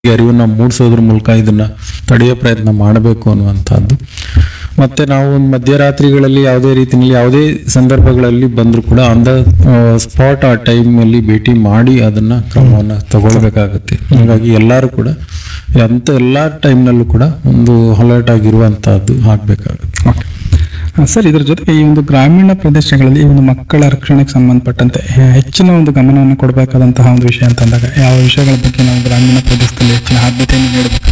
ಅರಿವನ್ನ ಮೂಡಿಸೋದ್ರ ಮೂಲಕ ಇದನ್ನ ತಡೆಯೋ ಪ್ರಯತ್ನ ಮಾಡಬೇಕು ಅನ್ನುವಂಥದ್ದು ಮತ್ತೆ ನಾವು ಒಂದು ಮಧ್ಯರಾತ್ರಿಗಳಲ್ಲಿ ಯಾವುದೇ ರೀತಿಯಲ್ಲಿ ಯಾವುದೇ ಸಂದರ್ಭಗಳಲ್ಲಿ ಬಂದರೂ ಕೂಡ ಆನ್ ದ ಸ್ಪಾಟ್ ಆ ಟೈಮ್ ಅಲ್ಲಿ ಭೇಟಿ ಮಾಡಿ ಅದನ್ನ ಕ್ರಮವನ್ನ ತಗೊಳ್ಬೇಕಾಗತ್ತೆ ಹಾಗಾಗಿ ಎಲ್ಲರೂ ಕೂಡ ಅಂತ ಎಲ್ಲಾ ಟೈಮ್ನಲ್ಲೂ ಕೂಡ ಒಂದು ಅಲರ್ಟ್ ಆಗಿರುವಂತಹದ್ದು ಆಗ್ಬೇಕಾಗುತ್ತೆ ಓಕೆ ಆ, ಸರ್ ಇದ್ರ ಜೊತೆಗೆ ಈ ಒಂದು ಗ್ರಾಮೀಣ ಪ್ರದೇಶಗಳಲ್ಲಿ ಈ ಒಂದು ಮಕ್ಕಳ ರಕ್ಷಣೆಗೆ ಸಂಬಂಧಪಟ್ಟಂತೆ ಹೆ- ಹೆಚ್ಚಿನ ಒಂದು ಗಮನವನ್ನು ಕೊಡಬೇಕಾದಂತಹ ಒಂದು ವಿಷಯ ಅಂತಂದಾಗ ಯಾವ ವಿಷಯಗಳ ಬಗ್ಗೆ ನಾವು ಗ್ರಾಮೀಣ ಪ್ರದೇಶದಲ್ಲಿ ಹೆಚ್ಚಿನ ಆದ್ಯತೆಯನ್ನು ನೀಡಬೇಕು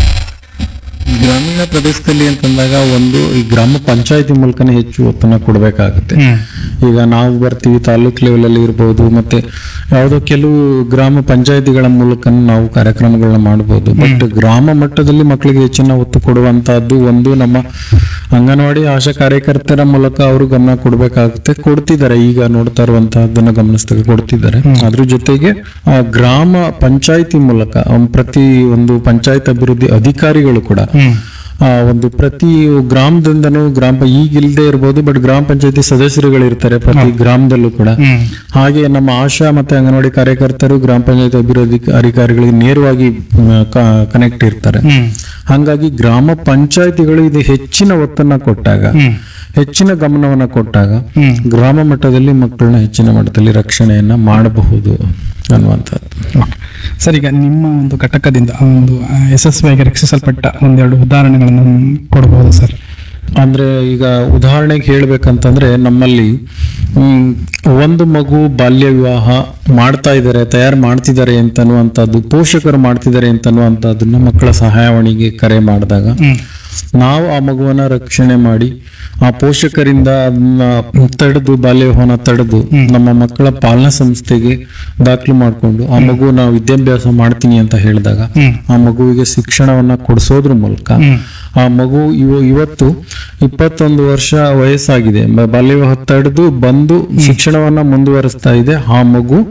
ಗ್ರಾಮೀಣ ಪ್ರದೇಶದಲ್ಲಿ ಅಂತಂದಾಗ ಒಂದು ಈ ಗ್ರಾಮ ಪಂಚಾಯತಿ ಮೂಲಕನೇ ಹೆಚ್ಚು ಒತ್ತನ್ನ ಕೊಡಬೇಕಾಗುತ್ತೆ ಈಗ ನಾವು ಬರ್ತೀವಿ ತಾಲೂಕ್ ಲೆವೆಲ್ ಅಲ್ಲಿ ಇರ್ಬೋದು ಮತ್ತೆ ಯಾವುದೋ ಕೆಲವು ಗ್ರಾಮ ಪಂಚಾಯತಿಗಳ ಮೂಲಕ ನಾವು ಕಾರ್ಯಕ್ರಮಗಳನ್ನ ಮಾಡಬಹುದು ಬಟ್ ಗ್ರಾಮ ಮಟ್ಟದಲ್ಲಿ ಮಕ್ಕಳಿಗೆ ಹೆಚ್ಚಿನ ಒತ್ತು ಕೊಡುವಂತಹದ್ದು ಒಂದು ನಮ್ಮ ಅಂಗನವಾಡಿ ಆಶಾ ಕಾರ್ಯಕರ್ತರ ಮೂಲಕ ಅವರು ಗಮನ ಕೊಡಬೇಕಾಗುತ್ತೆ ಕೊಡ್ತಿದ್ದಾರೆ ಈಗ ನೋಡ್ತಾ ಇರುವಂತಹದ್ದನ್ನ ಗಮನಿಸಿದಾಗ ಕೊಡ್ತಿದ್ದಾರೆ ಅದ್ರ ಜೊತೆಗೆ ಆ, ಗ್ರಾಮ ಪಂಚಾಯತಿ ಮೂಲಕ ಆ, ಪ್ರತಿ ಒಂದು ಪಂಚಾಯತ್ ಅಭಿವೃದ್ಧಿ ಅಧಿಕಾರಿಗಳು ಕೂಡ ಆ, ಒಂದು ಪ್ರತಿ ಗ್ರಾಮದಿಂದನೂ ಗ್ರಾಮ ಪ- ಈಗ ಇಲ್ಲದೆ ಇರ್ಬೋದು ಬಟ್ ಗ್ರಾಮ ಪಂಚಾಯತಿ ಸದಸ್ಯರುಗಳು ಇರ್ತಾರೆ ಪ್ರತಿ ಗ್ರಾಮದಲ್ಲೂ ಕೂಡ ಹಾಗೆ ನಮ್ಮ ಆಶಾ ಮತ್ತೆ ಅಂಗನವಾಡಿ ಕಾರ್ಯಕರ್ತರು ಗ್ರಾಮ ಪಂಚಾಯತ್ ಅಭಿವೃದ್ಧಿ ಅಧಿಕಾರಿಗಳಿಗೆ ನೇರವಾಗಿ ಕನೆಕ್ಟ್ ಇರ್ತಾರೆ ಹಂಗಾಗಿ ಗ್ರಾಮ ಪಂಚಾಯತಿಗಳು ಇದು ಹೆಚ್ಚಿನ ಒತ್ತನ್ನ ಕೊಟ್ಟಾಗ ಹೆಚ್ಚಿನ ಗಮನವನ್ನ ಕೊಟ್ಟಾಗ ಗ್ರಾಮ ಮಟ್ಟದಲ್ಲಿ ಮಕ್ಕಳನ್ನ ಹೆಚ್ಚಿನ ಮಟ್ಟದಲ್ಲಿ ರಕ್ಷಣೆಯನ್ನ ಮಾಡಬಹುದು ಅನ್ನುವಂಥದ್ದು ಸರ್ ಈಗ ನಿಮ್ಮ ಒಂದು ಘಟಕದಿಂದ ಆ ಒಂದು ಆ, ಯಶಸ್ವಿಯಾಗಿ ರಕ್ಷಿಸಲ್ಪಟ್ಟ ಒಂದೆರಡು ಉದಾಹರಣೆಗಳನ್ನು ಕೊಡಬಹುದು ಸರ್ ಅಂದ್ರೆ ಈಗ ಉದಾಹರಣೆಗೆ ಹೇಳ್ಬೇಕಂತಂದ್ರೆ ನಮ್ಮಲ್ಲಿ ಹ್ಮ್, ಒಂದು ಮಗು ಬಾಲ್ಯ ವಿವಾಹ ಮಾಡ್ತಾ ಇದ್ದಾರೆ ತಯಾರು ಮಾಡ್ತಿದ್ದಾರೆ ಅಂತನ್ನುವಂಥದ್ದು ಪೋಷಕರು ಮಾಡ್ತಿದ್ದಾರೆ ಅಂತನ್ನುವಂಥದ್ದನ್ನ ಮಕ್ಕಳ ಸಹಾಯವಾಣಿಗೆ ಕರೆ ಮಾಡಿದಾಗ ನಾವು ಆ ಮಗುವನ್ನ ರಕ್ಷಣೆ ಮಾಡಿ ಆ ಪೋಷಕರಿಂದ ಅದನ್ನ ತಡೆದು ಬಾಲ್ಯ ವಿವಾಹನ ತಡೆದು ನಮ್ಮ ಮಕ್ಕಳ ಪಾಲನಾ ಸಂಸ್ಥೆಗೆ ದಾಖಲು ಮಾಡಿಕೊಂಡು ಆ ಮಗು ನಾವು ವಿದ್ಯಾಭ್ಯಾಸ ಮಾಡ್ತೀನಿ ಅಂತ ಹೇಳಿದಾಗ ಆ ಮಗುವಿಗೆ ಶಿಕ್ಷಣವನ್ನ ಕೊಡಿಸೋದ್ರ ಮೂಲಕ ಆ ಮಗು ಇವ ಇವತ್ತು ಇಪ್ಪತ್ತೊಂದು ವರ್ಷ ವಯಸ್ಸಾಗಿದೆ ಬ- ಬಾಲ್ಯ ವಿವಾಹ ತಡೆದು ಬಂದು ಶಿಕ್ಷಣವನ್ನ ಮುಂದುವರಿಸ್ತಾ ಇದೆ ಆ ಮಗು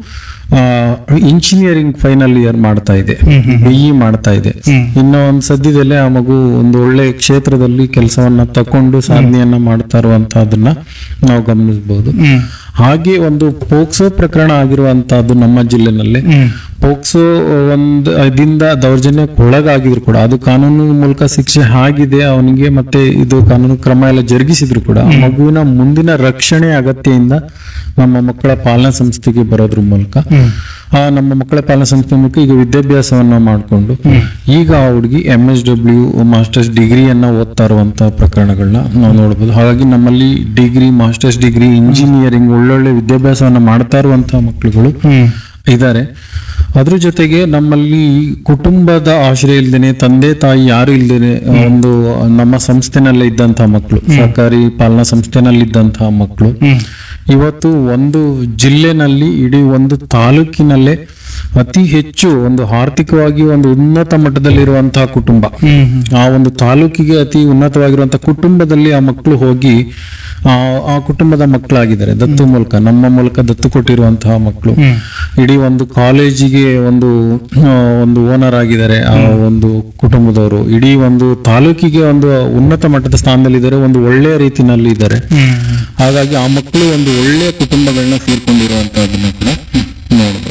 ಇಂಜಿನಿಯರಿಂಗ್ ಫೈನಲ್ ಇಯರ್ ಮಾಡ್ತಾ ಇದೆ ಬಿಇ ಮಾಡ್ತಾ ಇದೆ ಇನ್ನು ಒಂದು ಸದ್ಯದಲ್ಲೇ ಆ ಮಗು ಒಂದು ಒಳ್ಳೆ ಕ್ಷೇತ್ರದಲ್ಲಿ ಕೆಲಸವನ್ನ ತಕೊಂಡು ಸಾಧನೆಯನ್ನ ಮಾಡ್ತಾ ಇರುವಂತಹದನ್ನ ನಾವು ಗಮನಿಸಬಹುದು ಹಾಗೆ ಒಂದು ಪೋಕ್ಸೋ ಪ್ರಕರಣ ಆಗಿರುವಂತಹದ್ದು ನಮ್ಮ ಜಿಲ್ಲೆನಲ್ಲಿ ಪೋಕ್ಸೋ ಒಂದು ಇದರಿಂದ ದೌರ್ಜನ್ಯಕ್ಕೆ ಒಳಗಾಗಿದ್ರು ಕೂಡ ಅದು ಕಾನೂನು ಮೂಲಕ ಶಿಕ್ಷೆ ಆಗಿದೆ ಅವನಿಗೆ ಮತ್ತೆ ಇದು ಕಾನೂನು ಕ್ರಮ ಎಲ್ಲ ಜರುಗಿಸಿದ್ರು ಕೂಡ ಆ ಮಗುವಿನ ಮುಂದಿನ ರಕ್ಷಣೆ ಅಗತ್ಯದಿಂದ ನಮ್ಮ ಮಕ್ಕಳ ಪಾಲನಾ ಸಂಸ್ಥೆಗೆ ಬರೋದ್ರ ಮೂಲಕ ಆ ನಮ್ಮ ಮಕ್ಕಳ ಪಾಲನಾ ಸಂಸ್ಥೆ ಮೂಲಕ ಈಗ ವಿದ್ಯಾಭ್ಯಾಸವನ್ನ ಮಾಡಿಕೊಂಡು ಈಗ ಆ ಹುಡುಗಿ ಎಂ ಎಸ್ ಡಬ್ಲ್ಯೂ ಮಾಸ್ಟರ್ಸ್ ಡಿಗ್ರಿಯನ್ನ ಓದ್ತಾ ಇರುವಂತಹ ಪ್ರಕರಣಗಳನ್ನ ನಾವು ನೋಡಬಹುದು ಹಾಗಾಗಿ ನಮ್ಮಲ್ಲಿ ಡಿಗ್ರಿ ಮಾಸ್ಟರ್ಸ್ ಡಿಗ್ರಿ ಇಂಜಿನಿಯರಿಂಗ್ ಒಳ್ಳೊಳ್ಳೆ ವಿದ್ಯಾಭ್ಯಾಸವನ್ನ ಮಾಡ್ತಾ ಇರುವಂತಹ ಮಕ್ಕಳುಗಳು ಇದ್ದಾರೆ ಅದ್ರ ಜೊತೆಗೆ ನಮ್ಮಲ್ಲಿ ಕುಟುಂಬದ ಆಶ್ರಯ ಇಲ್ದೇನೆ ತಂದೆ ತಾಯಿ ಯಾರು ಇಲ್ದೇನೆ ಒಂದು ನಮ್ಮ ಸಂಸ್ಥೆನಲ್ಲೇ ಇದ್ದಂತಹ ಮಕ್ಕಳು ಸರ್ಕಾರಿ ಪಾಲನಾ ಸಂಸ್ಥೆನಲ್ಲಿ ಇದ್ದಂತಹ ಮಕ್ಕಳು ಇವತ್ತು ಒಂದು ಜಿಲ್ಲೆನಲ್ಲಿ ಇಡೀ ಒಂದು ತಾಲೂಕಿನಲ್ಲೇ ಅತಿ ಹೆಚ್ಚು ಒಂದು ಆರ್ಥಿಕವಾಗಿ ಒಂದು ಉನ್ನತ ಮಟ್ಟದಲ್ಲಿರುವಂತಹ ಕುಟುಂಬ ಆ ಒಂದು ತಾಲೂಕಿಗೆ ಅತಿ ಉನ್ನತವಾಗಿರುವಂತಹ ಕುಟುಂಬದಲ್ಲಿ ಆ ಮಕ್ಕಳು ಹೋಗಿ ಆ ಆ ಕುಟುಂಬದ ಮಕ್ಕಳಾಗಿದ್ದಾರೆ ದತ್ತು ಮೂಲಕ ನಮ್ಮ ಮೂಲಕ ದತ್ತು ಕೊಟ್ಟಿರುವಂತಹ ಮಕ್ಕಳು ಇಡೀ ಒಂದು ಕಾಲೇಜಿಗೆ ಒಂದು ಆ, ಒಂದು ಓನರ್ ಆಗಿದ್ದಾರೆ ಆ ಒಂದು ಕುಟುಂಬದವರು ಇಡೀ ಒಂದು ತಾಲೂಕಿಗೆ ಒಂದು ಉನ್ನತ ಮಟ್ಟದ ಸ್ಥಾನದಲ್ಲಿದ್ದಾರೆ ಒಂದು ಒಳ್ಳೆಯ ರೀತಿನಲ್ಲಿ ಇದ್ದಾರೆ ಹಾಗಾಗಿ ಆ ಮಕ್ಕಳು ಒಂದು ಒಳ್ಳೆಯ ಕುಟುಂಬಗಳನ್ನ ಸೇರ್ಕೊಂಡಿರುವಂತಹದನ್ನ ಕೂಡ ನೋಡಬಹುದು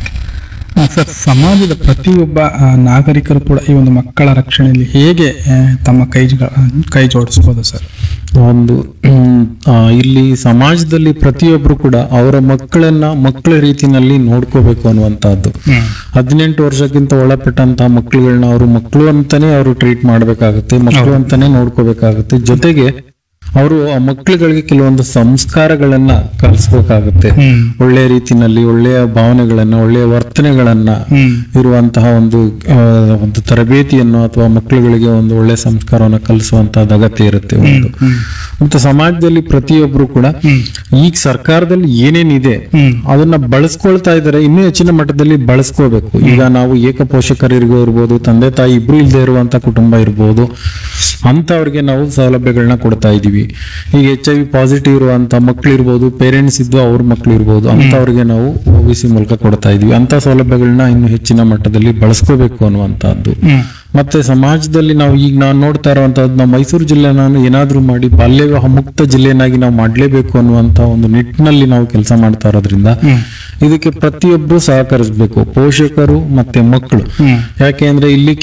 ಆ, ಸರ್ ಸಮಾಜದ ಪ್ರತಿಯೊಬ್ಬ ಆ, ನಾಗರಿಕರು ಕೂಡ ಈ ಒಂದು ಮಕ್ಕಳ ರಕ್ಷಣೆಯಲ್ಲಿ ಹೇಗೆ ಆ, ತಮ್ಮ ಕೈ ಕೈ ಜೋಡಿಸಬಹುದು ಸರ್ ಒಂದು ಹ್ಮ್, ಆ, ಇಲ್ಲಿ ಸಮಾಜದಲ್ಲಿ ಪ್ರತಿಯೊಬ್ರು ಕೂಡ ಅವರ ಮಕ್ಕಳನ್ನ ಮಕ್ಕಳ ರೀತಿನಲ್ಲಿ ನೋಡ್ಕೋಬೇಕು ಅನ್ನುವಂತಹದ್ದು ಹದಿನೆಂಟು ವರ್ಷಕ್ಕಿಂತ ಒಳಪಟ್ಟಂತಹ ಮಕ್ಕಳುಗಳನ್ನ ಅವರು ಮಕ್ಕಳು ಅಂತಾನೆ ಅವರು ಟ್ರೀಟ್ ಮಾಡ್ಬೇಕಾಗುತ್ತೆ ಮಕ್ಕಳು ಅಂತಾನೆ ನೋಡ್ಕೋಬೇಕಾಗುತ್ತೆ ಜೊತೆಗೆ ಅವರು ಆ ಮಕ್ಕಳುಗಳಿಗೆ ಕೆಲವೊಂದು ಸಂಸ್ಕಾರಗಳನ್ನ ಕಲಿಸ್ಬೇಕಾಗುತ್ತೆ ಒಳ್ಳೆಯ ರೀತಿನಲ್ಲಿ ಒಳ್ಳೆಯ ಭಾವನೆಗಳನ್ನ ಒಳ್ಳೆಯ ವರ್ತನೆಗಳನ್ನ ಇರುವಂತಹ ಒಂದು ಆ, ಒಂದು ತರಬೇತಿಯನ್ನು ಅಥವಾ ಮಕ್ಕಳುಗಳಿಗೆ ಒಂದು ಒಳ್ಳೆಯ ಸಂಸ್ಕಾರವನ್ನು ಕಲಿಸುವಂತಹದ್ದು ಅಗತ್ಯ ಇರುತ್ತೆ ಒಂದು ಮತ್ತೆ ಸಮಾಜದಲ್ಲಿ ಪ್ರತಿಯೊಬ್ರು ಕೂಡ ಈಗ ಸರ್ಕಾರದಲ್ಲಿ ಏನೇನಿದೆ ಅದನ್ನ ಬಳಸ್ಕೊಳ್ತಾ ಇದ್ದಾರೆ ಇನ್ನೂ ಹೆಚ್ಚಿನ ಮಟ್ಟದಲ್ಲಿ ಬಳಸ್ಕೋಬೇಕು ಈಗ ನಾವು ಏಕ ಪೋಷಕರಿಗೂ ಇರ್ಬೋದು ತಂದೆ ತಾಯಿ ಇಬ್ರು ಇಲ್ಲದೆ ಇರುವಂತ ಕುಟುಂಬ ಇರ್ಬೋದು ಅಂತವ್ರಿಗೆ ನಾವು ಸೌಲಭ್ಯಗಳನ್ನ ಕೊಡ್ತಾ ಇದೀವಿ ಈಗ ಎಚ್ ಐ ವಿ ಪಾಸಿಟಿವ್ ಇರುವಂತ ಮಕ್ಳು ಇರ್ಬೋದು ಪೇರೆಂಟ್ಸ್ ಇದ್ದು ಅವ್ರ ಮಕ್ಳು ಇರ್ಬೋದು ಅಂತವ್ರಿಗೆ ನಾವು ಒ ಮೂಲಕ ಕೊಡ್ತಾ ಇದೀವಿ ಅಂತ ಸೌಲಭ್ಯಗಳನ್ನ ಇನ್ನು ಹೆಚ್ಚಿನ ಮಟ್ಟದಲ್ಲಿ ಬಳಸ್ಕೋಬೇಕು ಅನ್ನುವಂತಹದ್ದು ಮತ್ತೆ ಸಮಾಜದಲ್ಲಿ ನಾವು ಈಗ ನಾವು ನೋಡ್ತಾ ಇರುವಂತದ್ದು ನಾವು ಮೈಸೂರು ಜಿಲ್ಲೆ ನಾನು ಏನಾದ್ರೂ ಮಾಡಿ ಬಾಲ್ಯ ವಿವಾಹ ಮುಕ್ತ ಜಿಲ್ಲೆಯನ್ನಾಗಿ ನಾವು ಮಾಡ್ಲೇಬೇಕು ಅನ್ನುವಂತ ಒಂದು ನಿಟ್ಟಿನಲ್ಲಿ ನಾವು ಕೆಲಸ ಮಾಡ್ತಾ ಇರೋದ್ರಿಂದ ಹ್ಮ್ ಇದಕ್ಕೆ ಪ್ರತಿಯೊಬ್ಬರು ಸಹಕರಿಸಬೇಕು ಪೋಷಕರು ಮತ್ತೆ ಮಕ್ಕಳು ಹ್ಮ್ ಯಾಕೆ ಅಂದ್ರೆ ಇಲ್ಲಿ